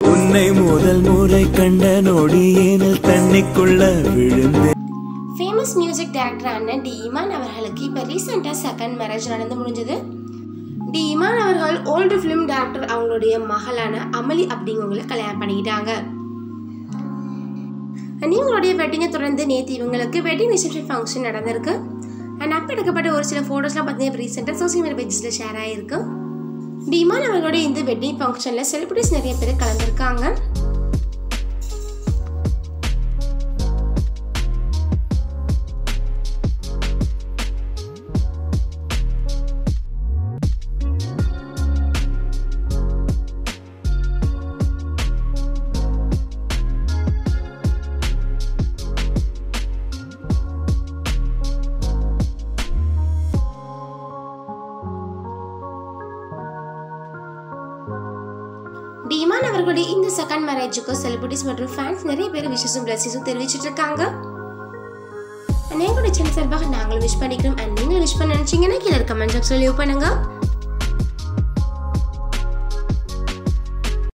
உன்னை முதல் முறை கண்ட நொடி ஏனில் தண்ணிக்குள்ள விழுந்தேன் ஃபேமஸ் மியூசிக் டைரக்டரான டி இமான் அவர்களுக்கு இப்போ ரீசெண்டாக செகண்ட் மேரேஜ் நடந்து முடிஞ்சது டி இமான் அவர்கள் ஓல்டு ஃபிலிம் டைரக்டர் அவங்களுடைய மகளான அமளி அப்படிங்கிறவங்களை கல்யாணம் பண்ணிக்கிட்டாங்க And இவங்களுடைய வெட்டிங்கை தொடர்ந்து நேற்று இவங்களுக்கு வெட்டிங் ரிசப்ஷன் ஃபங்க்ஷன் நடந்திருக்கு அண்ட் அப்போ எடுக்கப்பட்ட ஒரு சில ஃபோட்டோஸ்லாம் பார்த்தீங்கன்னா ரீசெண்டாக சோசியல் மீடியா பேஜஸில் ஷேர் ஆகிருக்கு டிமான் அவர்களுடைய இந்த வெட்டிங் ஃபங்க்ஷனில் செலிபிரிட்டிஸ் நிறைய பேர் கலந்துருக்காங்க டிமான் அவர்களுடைய இந்த செகண்ட் மேரேஜுக்கு செலிபிரிட்டிஸ் மற்றும் ஃபேன்ஸ் நிறைய பேர் விஷஸும் பிளஸஸும் தெரிவிச்சிட்டு இருக்காங்க And எங்களுடைய சேனல் சார்பாக நாங்களும் விஷ் பண்ணிக்கிறோம் அண்ட் நீங்களும் விஷ் பண்ண நினைச்சீங்கன்னா கீழே கமெண்ட் பாக்ஸில் லீவ் பண்ணுங்க